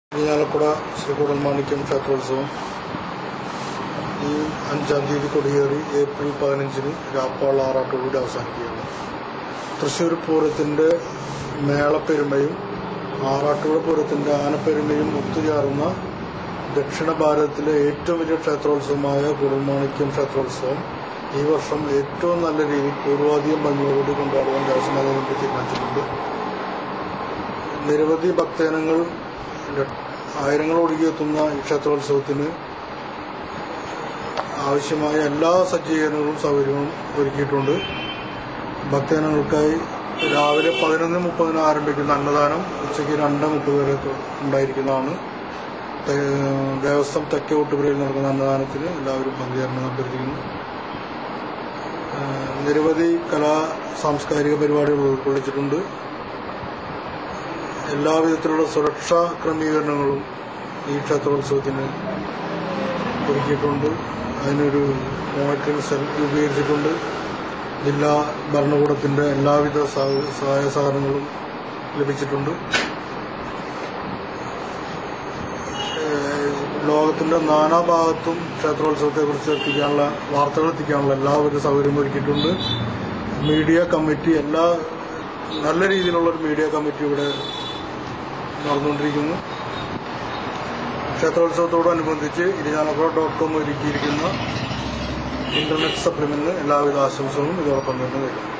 ഇരിഞ്ഞാലക്കുട ശ്രീ കൂടൽമാണിക്യം ക്ഷേത്രോത്സവം ഈ അഞ്ചാം തീയതി കൊടിയേറി ഏപ്രിൽ പതിനഞ്ചിന് രാപ്പാൾ ആറാട്ടോടുകൂടി അവസാനിക്കുകയാണ് തൃശ്ശൂർ പൂരത്തിന്റെ മേളപ്പെരുമയും ആറാട്ടുപുഴ പൂരത്തിന്റെ ആനപ്പെരുമയും ഒത്തുചേർന്ന ദക്ഷിണ ഭാരതത്തിലെ ഏറ്റവും വലിയ ക്ഷേത്രോത്സവമായ കുടൽമാണിക്യം ക്ഷേത്രോത്സവം ഈ വർഷം ഏറ്റവും നല്ല രീതിയിൽ പൂർവാധികം ഭംഗിയോടുകൂടി കൊണ്ടാടുവാൻ ദേവസ്വം അതോറിറ്റി തീരുമാനിച്ചിട്ടുണ്ട് നിരവധി ഭക്തജനങ്ങൾ ആയിരങ്ങൾ ഒഴുകിയെത്തുന്ന ഈ ക്ഷേത്രോത്സവത്തിന് ആവശ്യമായ എല്ലാ സജ്ജീകരണങ്ങളും സൗകര്യങ്ങളും ഒരുക്കിയിട്ടുണ്ട് ഭക്തജനങ്ങൾക്കായി രാവിലെ പതിനൊന്ന് മുപ്പതിന് ആരംഭിക്കുന്ന അന്നദാനം ഉച്ചയ്ക്ക് രണ്ട് മുപ്പത് വരെ ഉണ്ടായിരിക്കുന്നതാണ് തേ- ദേവസ്വം തെക്കേ ഒട്ടുപുരയിൽ നടക്കുന്ന അന്നദാനത്തിന് എല്ലാവരും പങ്കുചേരണം അഭ്യർത്ഥിക്കുന്നു ഏഹ് നിരവധി കലാ സാംസ്കാരിക പരിപാടികൾ ഉൾക്കൊള്ളിച്ചിട്ടുണ്ട് എല്ലാവിധത്തിലുള്ള സുരക്ഷാ ക്രമീകരണങ്ങളും ഈ ക്ഷേത്രോത്സവത്തിന് ഒരുക്കിയിട്ടുണ്ട് അതിനൊരു മോണിറ്ററിംഗ് സെൽ രൂപീകരിച്ചിട്ടുണ്ട് ജില്ലാ ഭരണകൂടത്തിന്റെ എല്ലാവിധ സഹ- സഹായ സഹകരണങ്ങളും ലഭിച്ചിട്ടുണ്ട് ഏഹ് ലോകത്തിന്റെ നാനാഭാഗത്തും ക്ഷേത്രോത്സവത്തെ കുറിച്ച് എത്തിക്കാനുള്ള വാർത്തകൾ എത്തിക്കാനുള്ള എല്ലാവിധ സൗകര്യവും ഒരുക്കിയിട്ടുണ്ട് മീഡിയ കമ്മിറ്റി എല്ലാ നല്ല രീതിയിലുള്ള ഒരു മീഡിയ കമ്മിറ്റി ഇവിടെ നടന്നുകൊണ്ടിരിക്കുന്നു ക്ഷേത്രോത്സവത്തോടനുബന്ധിച്ച് ഇരിഞ്ഞാലക്കുട ഡോട്ട് കോം ഒരുക്കിയിരിക്കുന്ന ഇന്റർനെറ്റ് സപ്ലിമെന്റിന് എല്ലാവിധ ആശംസകളും ഇതോടൊപ്പം തന്നെ നേരുന്നു